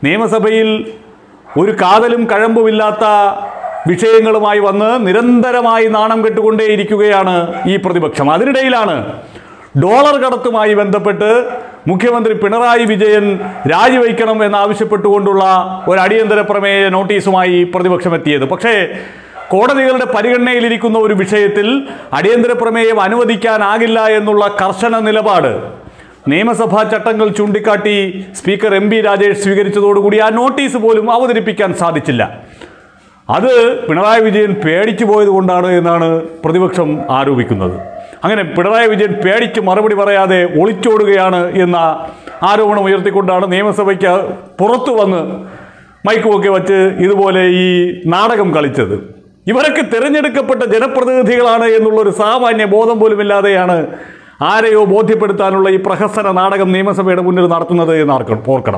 നിയമസഭയിൽ ഒരു കാതലും കഴമ്പുമില്ലാത്ത വിഷയങ്ങളുമായി വന്ന് നിരന്തരമായി നാണം കെട്ടുകൊണ്ടേയിരിക്കുകയാണ് ഈ പ്രതിപക്ഷം അതിനിടയിലാണ് ഡോളർ കടത്തുമായി ബന്ധപ്പെട്ട് മുഖ്യമന്ത്രി പിണറായി വിജയൻ രാജിവയ്ക്കണം എന്നാവശ്യപ്പെട്ടുകൊണ്ടുള്ള ഒരു അടിയന്തര പ്രമേയ നോട്ടീസുമായി പ്രതിപക്ഷം എത്തിയത് പക്ഷേ കോടതികളുടെ പരിഗണനയിലിരിക്കുന്ന ഒരു വിഷയത്തിൽ അടിയന്തര പ്രമേയം അനുവദിക്കാനാകില്ല എന്നുള്ള കർശന നിലപാട് നിയമസഭാ ചട്ടങ്ങൾ ചൂണ്ടിക്കാട്ടി സ്പീക്കർ എം ബി രാജേഷ് സ്വീകരിച്ചതോടുകൂടി ആ നോട്ടീസ് പോലും അവതരിപ്പിക്കാൻ സാധിച്ചില്ല അത് പിണറായി വിജയൻ പേടിച്ചു പോയത് കൊണ്ടാണ് എന്നാണ് പ്രതിപക്ഷം ആരോപിക്കുന്നത് അങ്ങനെ പിണറായി വിജയൻ പേടിച്ച് മറുപടി പറയാതെ ഒളിച്ചോടുകയാണ് എന്ന ആരോപണം ഉയർത്തിക്കൊണ്ടാണ് നിയമസഭയ്ക്ക് പുറത്തു വന്ന് മൈക്കുമൊക്കെ വച്ച് ഇതുപോലെ ഈ നാടകം കളിച്ചത് ഇവരൊക്കെ തിരഞ്ഞെടുക്കപ്പെട്ട ജനപ്രതിനിധികളാണ് എന്നുള്ളൊരു സാമാന്യ ബോധം പോലുമില്ലാതെയാണ് ആരെയോ ബോധ്യപ്പെടുത്താനുള്ള ഈ പ്രഹസന നാടകം നിയമസഭയുടെ മുന്നിൽ നടത്തുന്നത് എന്ന് ആർക്കണം ഓർക്കണം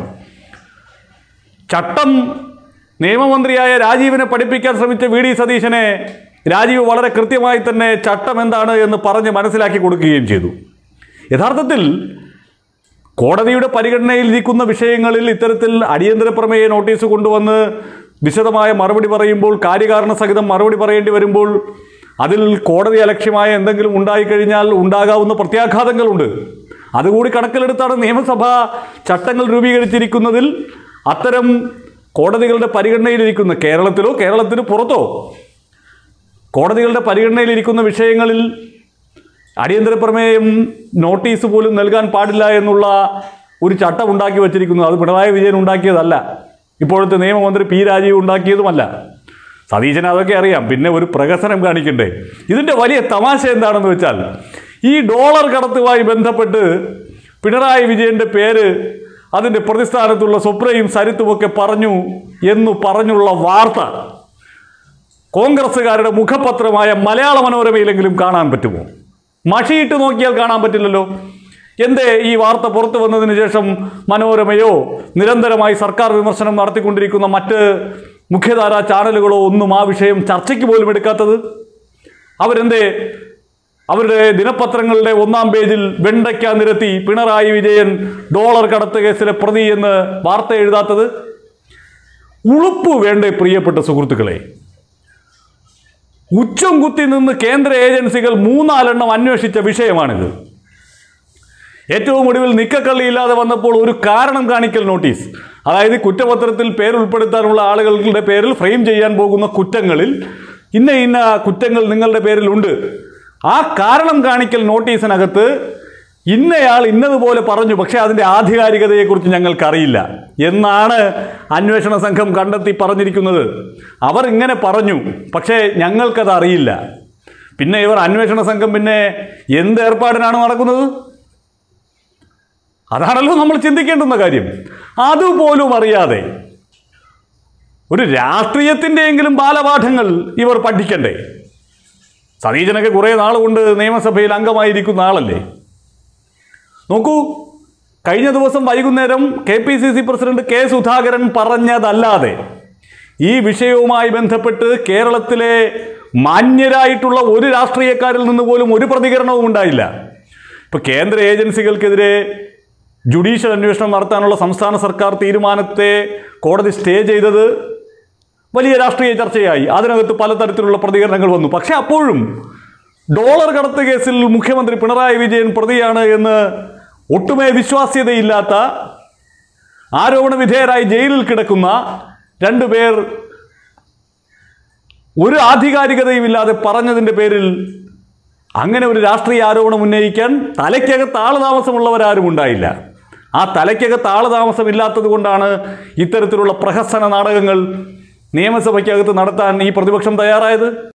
ചട്ടം നിയമമന്ത്രിയായ രാജീവിനെ പഠിപ്പിക്കാൻ ശ്രമിച്ച വി ഡി സതീശനെ രാജീവ് വളരെ കൃത്യമായി തന്നെ ചട്ടം എന്താണ് എന്ന് പറഞ്ഞ് മനസ്സിലാക്കി കൊടുക്കുകയും ചെയ്തു യഥാർത്ഥത്തിൽ കോടതിയുടെ പരിഗണനയിൽ ഇരിക്കുന്ന വിഷയങ്ങളിൽ ഇത്തരത്തിൽ അടിയന്തര പ്രമേയ നോട്ടീസ് കൊണ്ടുവന്ന് വിശദമായ മറുപടി പറയുമ്പോൾ കാര്യകാരണ സഹിതം മറുപടി പറയേണ്ടി വരുമ്പോൾ അതിൽ കോടതി അലക്ഷ്യമായ എന്തെങ്കിലും ഉണ്ടായിക്കഴിഞ്ഞാൽ ഉണ്ടാകാവുന്ന പ്രത്യാഘാതങ്ങളുണ്ട് അതുകൂടി കണക്കിലെടുത്താണ് നിയമസഭ ചട്ടങ്ങൾ രൂപീകരിച്ചിരിക്കുന്നതിൽ അത്തരം കോടതികളുടെ പരിഗണനയിലിരിക്കുന്ന കേരളത്തിലോ കേരളത്തിന് പുറത്തോ കോടതികളുടെ പരിഗണനയിലിരിക്കുന്ന വിഷയങ്ങളിൽ അടിയന്തര പ്രമേയം നോട്ടീസ് പോലും നൽകാൻ പാടില്ല എന്നുള്ള ഒരു ചട്ടം ഉണ്ടാക്കി വച്ചിരിക്കുന്നു അത് പിണറായി വിജയൻ ഉണ്ടാക്കിയതല്ല ഇപ്പോഴത്തെ നിയമമന്ത്രി പി രാജീവ് ഉണ്ടാക്കിയതുമല്ല സതീശന് അതൊക്കെ അറിയാം പിന്നെ ഒരു പ്രഹസനം കാണിക്കണ്ടേ ഇതിൻ്റെ വലിയ തമാശ എന്താണെന്ന് വെച്ചാൽ ഈ ഡോളർ കടത്തുമായി ബന്ധപ്പെട്ട് പിണറായി വിജയൻ്റെ പേര് അതിൻ്റെ പ്രതിസ്ഥാനത്തുള്ള സ്വപ്നയും സരിത്തുമൊക്കെ പറഞ്ഞു എന്നു പറഞ്ഞുള്ള വാർത്ത കോൺഗ്രസ്സുകാരുടെ മുഖപത്രമായ മലയാള മനോരമയിലെങ്കിലും കാണാൻ പറ്റുമോ മഷിയിട്ട് നോക്കിയാൽ കാണാൻ പറ്റില്ലല്ലോ എന്തേ ഈ വാർത്ത പുറത്തു വന്നതിന് ശേഷം മനോരമയോ നിരന്തരമായി സർക്കാർ വിമർശനം നടത്തിക്കൊണ്ടിരിക്കുന്ന മറ്റ് മുഖ്യധാരാ ചാനലുകളോ ഒന്നും ആ വിഷയം ചർച്ചയ്ക്ക് പോലും എടുക്കാത്തത് അവരെന്തേ അവരുടെ ദിനപത്രങ്ങളുടെ ഒന്നാം പേജിൽ വെണ്ടയ്ക്ക നിരത്തി പിണറായി വിജയൻ ഡോളർ കടത്ത് കേസിലെ പ്രതി എന്ന് വാർത്ത എഴുതാത്തത് ഉളുപ്പ് വേണ്ടേ പ്രിയപ്പെട്ട സുഹൃത്തുക്കളെ ഉച്ചം കുത്തി നിന്ന് കേന്ദ്ര ഏജൻസികൾ മൂന്നാലെണ്ണം അന്വേഷിച്ച വിഷയമാണിത് ഏറ്റവും ഒടുവിൽ നിക്കക്കള്ളിയില്ലാതെ വന്നപ്പോൾ ഒരു കാരണം കാണിക്കൽ നോട്ടീസ് അതായത് കുറ്റപത്രത്തിൽ പേരുൾപ്പെടുത്താനുള്ള ആളുകളുടെ പേരിൽ ഫ്രെയിം ചെയ്യാൻ പോകുന്ന കുറ്റങ്ങളിൽ ഇന്ന ഇന്ന കുറ്റങ്ങൾ നിങ്ങളുടെ പേരിലുണ്ട് ആ കാരണം കാണിക്കൽ നോട്ടീസിനകത്ത് ഇന്നയാൾ ഇന്നതുപോലെ പറഞ്ഞു പക്ഷേ അതിൻ്റെ ആധികാരികതയെക്കുറിച്ച് ഞങ്ങൾക്കറിയില്ല എന്നാണ് അന്വേഷണ സംഘം കണ്ടെത്തി പറഞ്ഞിരിക്കുന്നത് അവർ ഇങ്ങനെ പറഞ്ഞു പക്ഷേ ഞങ്ങൾക്കത് അറിയില്ല പിന്നെ ഇവർ അന്വേഷണ സംഘം പിന്നെ എന്ത് ഏർപ്പാടിനാണ് നടക്കുന്നത് അതാണല്ലോ നമ്മൾ ചിന്തിക്കേണ്ടുന്ന കാര്യം അതുപോലും അറിയാതെ ഒരു രാഷ്ട്രീയത്തിൻ്റെയെങ്കിലും ബാലപാഠങ്ങൾ ഇവർ പഠിക്കണ്ടേ സതീശനൊക്കെ കുറേ നാൾ കൊണ്ട് നിയമസഭയിൽ അംഗമായിരിക്കുന്ന ആളല്ലേ നോക്കൂ കഴിഞ്ഞ ദിവസം വൈകുന്നേരം K P C C president K Sudhakaran പറഞ്ഞതല്ലാതെ ഈ വിഷയവുമായി ബന്ധപ്പെട്ട് കേരളത്തിലെ മാന്യരായിട്ടുള്ള ഒരു രാഷ്ട്രീയക്കാരിൽ നിന്ന് പോലും ഒരു പ്രതികരണവും ഉണ്ടായില്ല ഇപ്പോൾ കേന്ദ്ര ഏജൻസികൾക്കെതിരെ ജുഡീഷ്യൽ അന്വേഷണം നടത്താനുള്ള സംസ്ഥാന സർക്കാർ തീരുമാനത്തെ കോടതി സ്റ്റേ ചെയ്തത് വലിയ രാഷ്ട്രീയ ചർച്ചയായി അതിനകത്ത് പലതരത്തിലുള്ള പ്രതികരണങ്ങൾ വന്നു പക്ഷെ അപ്പോഴും ഡോളർ കടത്ത് കേസിൽ മുഖ്യമന്ത്രി പിണറായി വിജയൻ പ്രതിയാണ് എന്ന് ഒട്ടുമേ വിശ്വാസ്യതയില്ലാത്ത ആരോപണ വിധേയരായി ജയിലിൽ കിടക്കുന്ന രണ്ടുപേർ ഒരു ആധികാരികതയുമില്ലാതെ പറഞ്ഞതിൻ്റെ പേരിൽ അങ്ങനെ ഒരു രാഷ്ട്രീയ ആരോപണം ഉന്നയിക്കാൻ തലയ്ക്കകത്ത് ആളുതാമസമുള്ളവരാരും ഉണ്ടായില്ല ആ തലയ്ക്കകത്ത് ആളുതാമസം ഇല്ലാത്തത് കൊണ്ടാണ് ഇത്തരത്തിലുള്ള പ്രഹസന നാടകങ്ങൾ നിയമസഭയ്ക്കകത്ത് നടത്താൻ ഈ പ്രതിപക്ഷം തയ്യാറായത്